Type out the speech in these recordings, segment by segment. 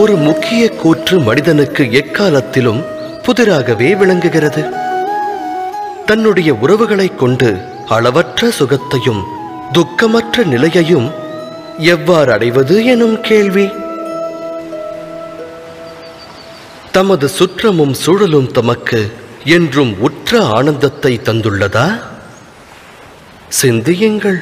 ஒரு முக்கிய கூற்று மனிதனுக்கு எக்காலத்திலும் புதிராகவே விளங்குகிறது தன்னுடைய உறவுகளைக் கொண்டு அளவற்ற சுகத்தையும் துக்கமற்ற நிலையையும் எவ்வாறு அடைவது எனும் கேள்வி தமது சுற்றமும் சூழலும் தமக்கு என்றும் உற்ற ஆனந்தத்தை தந்துள்ளதா சிந்தியுங்கள்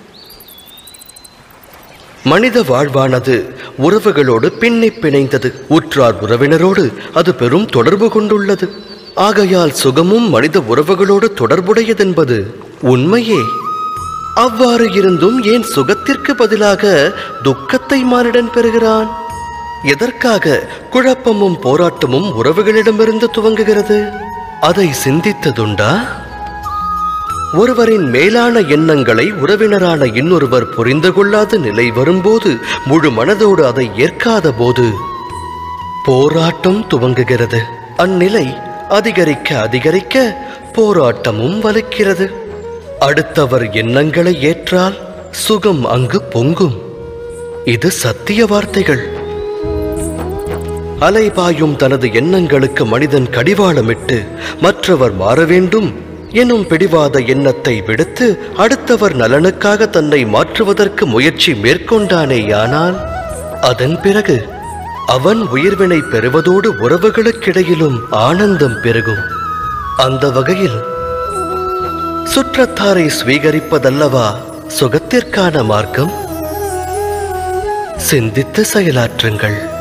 மனித வாழ்வானது உறவுகளோடு பின்னி பிணைந்தது உற்றார் உறவினரோடு அது பெரும் தொடர்பு கொண்டுள்ளது ஆகையால் சுகமும் மனித உறவுகளோடு தொடர்புடையதென்பது உண்மையே அவ்வாறு இருந்தும் ஏன் சுகத்திற்கு பதிலாக துக்கத்தை மானிடன் பெறுகிறான் எதற்காக குழப்பமும் போராட்டமும் உறவுகளிடமிருந்து துவங்குகிறது அதை சிந்தித்ததுண்டா ஒருவரின் மேலான எண்ணங்களை உறவினரான இன்னொருவர் புரிந்து கொள்ளாத நிலை வரும்போது முழு மனதோடு அதை ஏற்காத போது போராட்டம் துவங்குகிறது அந்நிலை அதிகரிக்க அதிகரிக்க போராட்டமும் வலுக்கிறது அடுத்தவர் எண்ணங்களை ஏற்றால் சுகம் அங்கு பொங்கும் இது சத்திய வார்த்தைகள் அலைபாயும் தனது எண்ணங்களுக்கு மனிதன் கடிவாளமிட்டு மற்றவர் மாற வேண்டும் எனும் பிடிவாத எண்ணத்தை விடுத்து அடுத்தவர் நலனுக்காக தன்னை மாற்றுவதற்கு முயற்சி மேற்கொண்டானேயானால் அதன் பிறகு அவன் உயிர்வினை பெறுவதோடு உறவுகளுக்கிடையிலும் ஆனந்தம் பெருகும் அந்த வகையில் சுற்றத்தாரை ஸ்வீகரிப்பதல்லவா சுகத்திற்கான மார்க்கம் சிந்தித்து செயலாற்றுங்கள்